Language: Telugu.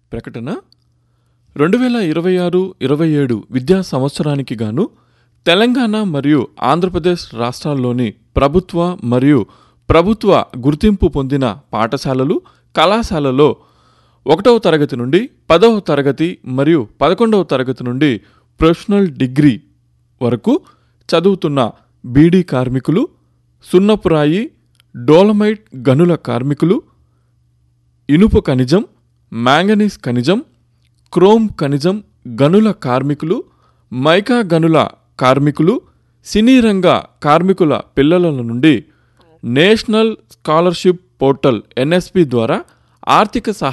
ప్రకటన రెండు వేల ఇరవై ఆరు ఇరవై ఏడు విద్యా సంవత్సరానికి గాను తెలంగాణ మరియు ఆంధ్రప్రదేశ్ రాష్ట్రాల్లోని ప్రభుత్వ మరియు ప్రభుత్వ గుర్తింపు పొందిన పాఠశాలలు కళాశాలలో ఒకటవ తరగతి నుండి పదవ తరగతి మరియు పదకొండవ తరగతి నుండి ప్రొఫెషనల్ డిగ్రీ వరకు చదువుతున్న బీడీ కార్మికులు సున్నపురాయి డోలమైట్ గనుల కార్మికులు ఇనుప ఖనిజం మ్యాంగనీస్ ఖనిజం క్రోమ్ ఖనిజం గనుల కార్మికులు మైకా గనుల కార్మికులు సినీ రంగ కార్మికుల పిల్లల నుండి నేషనల్ స్కాలర్షిప్ పోర్టల్ ఎన్ఎస్పి ద్వారా ఆర్థిక సహాయం